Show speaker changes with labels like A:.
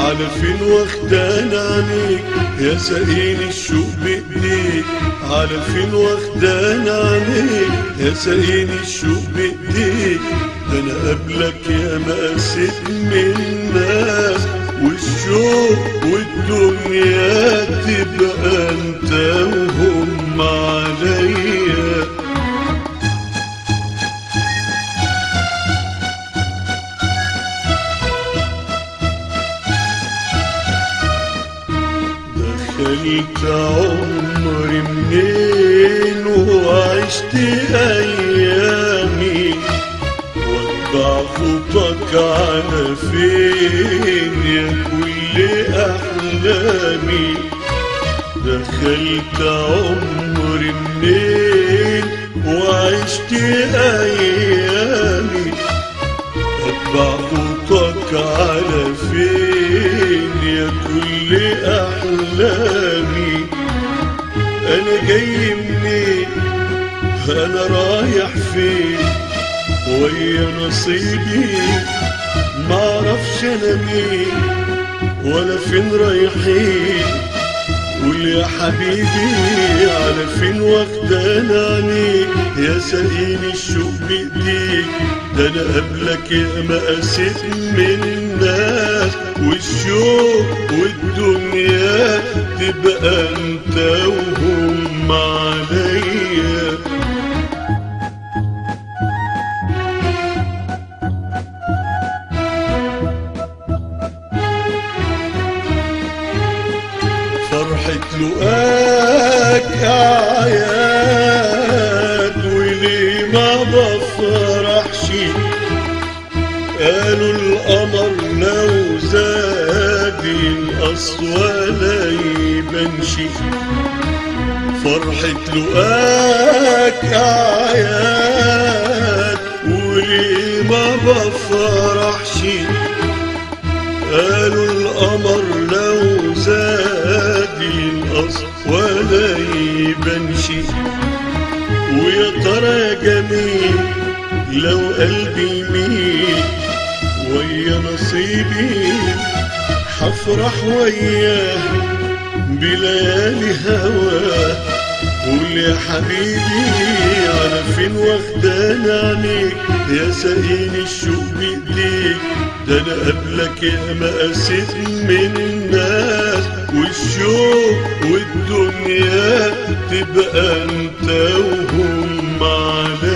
A: على فين واخدان عنيك يا سقيني الشوق بايديك على فين واخدان عنيك يا سقيني الشوق بايديك ده انا قبلك يا مقاسد من الناس والشوق والدنيا تبقى انت وهم عليا دخلت عمري منين وعشت ايامي واتبع خطك على فين يا كل احلامي دخلت عمري منين وعشت ايامي اتبع خطك على فين يا كل احلامي انا جاي منين انا رايح فين ويا نصيبي معرفش انا مين ولا فين رايحين قول يا حبيبي على فين واخدان عنيك يا سقيني الشوق بايديك ده انا قبلك يا مقاسد من الناس والشوق والدنيا تبقى انت وهم عليا فرحة لقاك أعياد وليه ما بفرحش قالوا القمر لو زاد ينقص ولا يبانش فرحة لقاك أعياد وليه ما بفرحش قالوا القمر لو زاد ينقص ولا يبانش ويا ترى يا جميل لو قلبي يميل ويا نصيبي حفرح وياه بليالي هواه قول يا حبيبي على فين واخدان عنيك يا سقيني الشوق بايديك ده انا قبلك يا مقاسد من الناس والشوق والدنيا تبقى انت وهم عليك